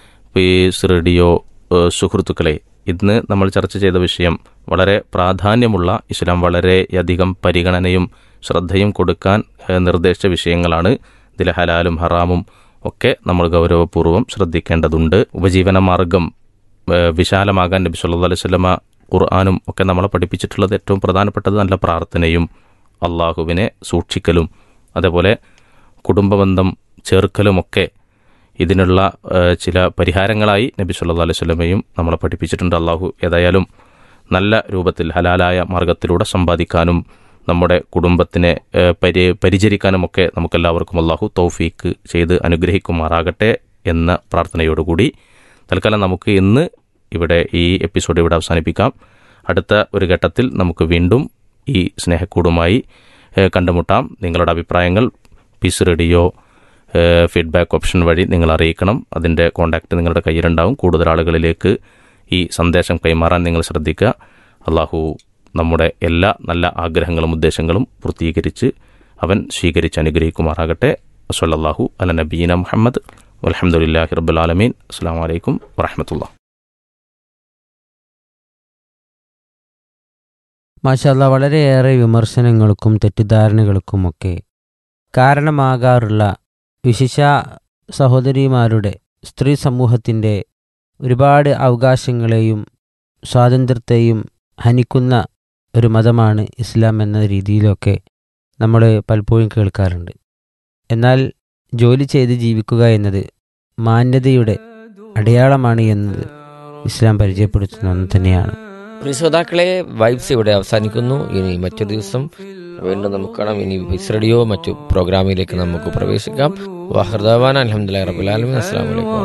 പീസ് റേഡിയോ ഏഹ്, സുഹൃത്തുക്കളെ ഇന്ന് നമ്മൾ ചർച്ച ചെയ്ത വിഷയം വളരെ പ്രാധാന്യമുള്ള ഇസ്ലാം വളരെയധികം പരിഗണനയും ശ്രദ്ധയും കൊടുക്കാൻ ഏഹ്, നിർദ്ദേശിച്ച വിഷയങ്ങളാണ് ഇതിലെ ഹലാലും ഹറാമും ഒക്കെ നമ്മൾ ഗൗരവപൂർവ്വം ശ്രദ്ധിക്കേണ്ടതുണ്ട് ഉപജീവന മാർഗം ഏഹ്, വിശാലമാകാൻ നബി സല്ലല്ലാഹു അലൈഹി വസല്ലമ ഖുർആാനും ഒക്കെ നമ്മളെ പഠിപ്പിച്ചിട്ടുള്ളത് ഏറ്റവും പ്രധാനപ്പെട്ടത് നല്ല പ്രാർത്ഥനയും അള്ളാഹുവിനെ സൂക്ഷിക്കലും അതേപോലെ കുടുംബബന്ധം ചേർക്കലുമൊക്കെ ഇതിനുള്ള ഏഹ്, ചില പരിഹാരങ്ങളായി നബി സല്ലല്ലാഹു അലൈഹി വസല്ലമയും നമ്മളെ പഠിപ്പിച്ചിട്ടുണ്ട് അള്ളാഹു ഏതായാലും നല്ല രൂപത്തിൽ ഹലാലായ മാർഗത്തിലൂടെ സമ്പാദിക്കാനും നമ്മുടെ കുടുംബത്തിനെ ഏഹ്, പരി പരിചരിക്കാനുമൊക്കെ നമുക്കെല്ലാവർക്കും അള്ളാഹു തൗഫീക്ക് ചെയ്ത് അനുഗ്രഹിക്കുമാറാകട്ടെ എന്ന പ്രാർത്ഥനയോടുകൂടി തൽക്കാലം നമുക്ക് ഇന്ന് ഇവിടെ ഈ എപ്പിസോഡ് ഇവിടെ അവസാനിപ്പിക്കാം അടുത്ത ഒരു ഘട്ടത്തിൽ നമുക്ക് വീണ്ടും ഈ സ്നേഹക്കൂടുമായി ഏഹ്, കണ്ടുമുട്ടാം നിങ്ങളുടെ അഭിപ്രായങ്ങൾ പീസ് റേഡിയോ ഏഹ്, ഫീഡ്ബാക്ക് ഓപ്ഷൻ വഴി നിങ്ങൾ അറിയിക്കണം അതിൻ്റെ കോൺടാക്റ്റ് നിങ്ങളുടെ കയ്യിലുണ്ടാവും കൂടുതൽ ആളുകളിലേക്ക് ഈ സന്ദേശം കൈമാറാൻ നിങ്ങൾ ശ്രദ്ധിക്കുക അള്ളാഹു നമ്മുടെ എല്ലാ നല്ല ആഗ്രഹങ്ങളും ഉദ്ദേശങ്ങളും പൂർത്തീകരിച്ച് അവൻ സ്വീകരിച്ച് അനുഗ്രഹിക്കുമാറാകട്ടെ വസല്ലല്ലാഹു അല നബീന മുഹമ്മദ് വലഹമുല്ലാഹി റബ്ബുലാലമീൻ അസ്സാം വലൈക്കും വറഹമത്തുള്ള മാഷാല്ല വളരെയേറെ വിമർശനങ്ങൾക്കും തെറ്റിദ്ധാരണകൾക്കുമൊക്കെ കാരണമാകാറുള്ള വിശിഷ സഹോദരിമാരുടെ സ്ത്രീ സമൂഹത്തിൻ്റെ ഒരുപാട് അവകാശങ്ങളെയും സ്വാതന്ത്ര്യത്തെയും ഹനിക്കുന്ന ഒരു മതമാണ് ഇസ്ലാം എന്ന രീതിയിലൊക്കെ നമ്മൾ പലപ്പോഴും കേൾക്കാറുണ്ട് എന്നാൽ ജോലി ചെയ്ത് ജീവിക്കുക എന്നത് മാന്യതയുടെ അടയാളമാണ് എന്നത് ഇസ്ലാം പരിചയപ്പെടുത്തുന്ന ഒന്ന് തന്നെയാണ് പ്രിയ ശ്രോതാക്കളെ വൈബ്സ് ഇവിടെ അവസാനിക്കുന്നു ഇനി മറ്റൊരു ദിവസം വീണ്ടും നമുക്ക് കാണാം ഇനി വിസ് റേഡിയോ മറ്റു പ്രോഗ്രാമിലേക്ക് നമുക്ക് പ്രവേശിക്കാം വാഹർദാവാൻ അലഹമുല്ലാ റബുലാലമി അസ്സാം വലൈക്കും